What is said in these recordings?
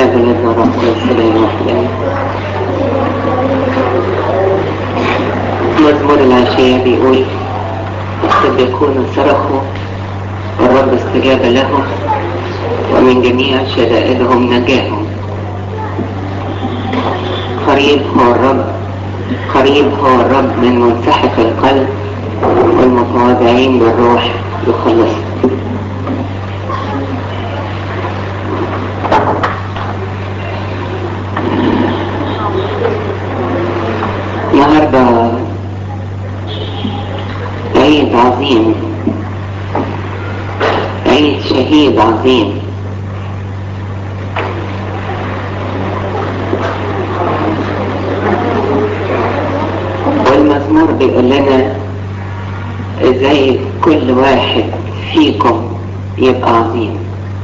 الآب والابن والروح القدس الإله الواحد آمين. مزمور العشية بيقول الصديقون صرخوا والرب استجاب لهم ومن جميع شدائدهم نجاهم قريب هو الرب قريب هو الرب من منسحق القلب والمتواضعين بالروح يخلص النهارده عيد عظيم عيد شهيد عظيم والمزمور بيقول لنا ازاي كل واحد فيكم يبقى عظيم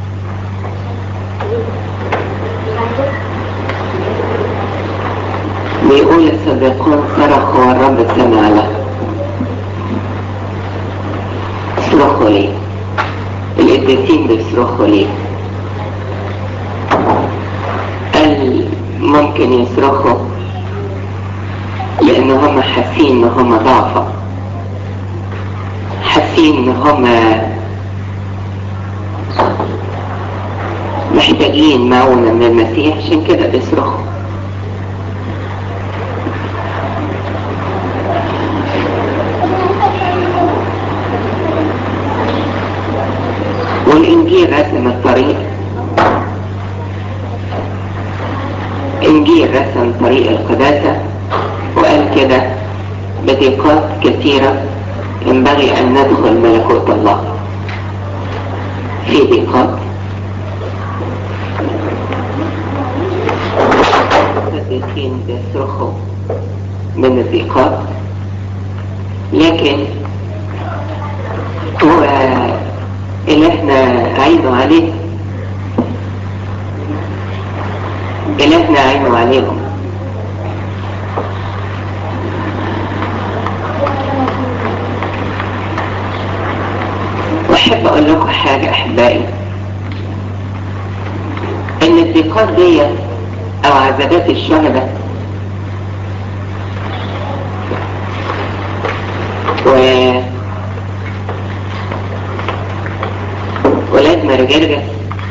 بيقول الصديقون صرخوا والرب سمع له صرخوا ليه القديسين بيصرخوا ليه قال ممكن يصرخوا لان هم حاسين ان هم ضعفة حاسين ان هم محتاجين معونة من المسيح عشان كده بيصرخوا والإنجيل رسم الطريق إنجيل رسم طريق القداسة وقال كده بضيقات كثيرة ينبغي أن ندخل ملكوت الله في ضيقات الصديقين بيصرخوا من الضيقات لكن هو اللي احنا عينه عليه اللي احنا عينه عليهم واحب اقول لكم حاجة احبائي ان الضيقات دي او عذابات الشهداء و ولاد مرجرجس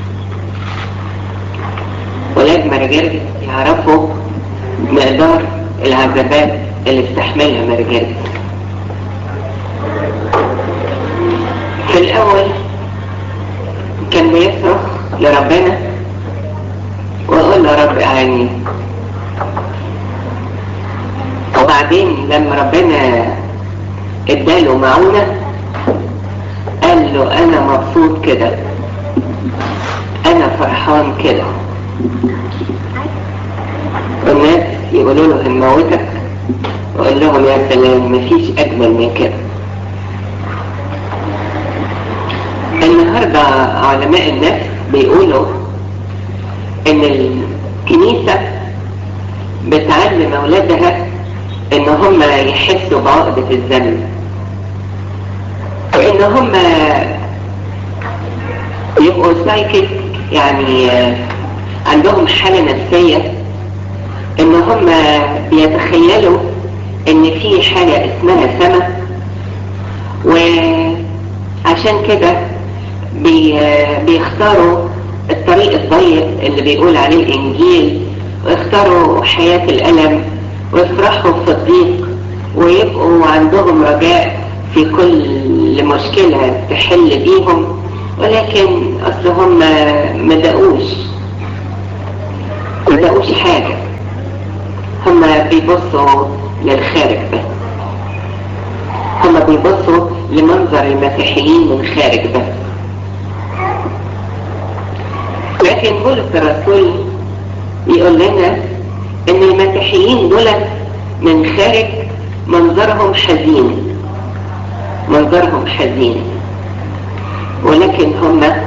ولاد مرجرجس يعرفوا مقدار العذابات اللي استحملها مرجرجس في الأول كان بيصرخ لربنا ويقول له رب أعني وبعدين لما ربنا اداله معونة قال له انا مبسوط كده انا فرحان كده والناس يقولوا له هنموتك وقال لهم يا سلام مفيش اجمل من كده النهاردة علماء النفس بيقولوا ان الكنيسة بتعلم اولادها ان هم يحسوا بعقدة الذنب وان هم يبقوا سايكت يعني عندهم حالة نفسية ان هم بيتخيلوا ان في حاجة اسمها سماء وعشان كده بي بيختاروا الطريق الضيق اللي بيقول عليه الانجيل ويختاروا حياة الالم ويفرحوا في الضيق ويبقوا عندهم رجاء في كل مشكلة تحل بيهم ولكن اصل هم ما دقوش ما دقوش حاجة هم بيبصوا للخارج بس هم بيبصوا لمنظر المسيحيين من خارج بس لكن بولس الرسول يقول لنا ان المسيحيين دول من خارج منظرهم حزين منظرهم حزين ولكن هم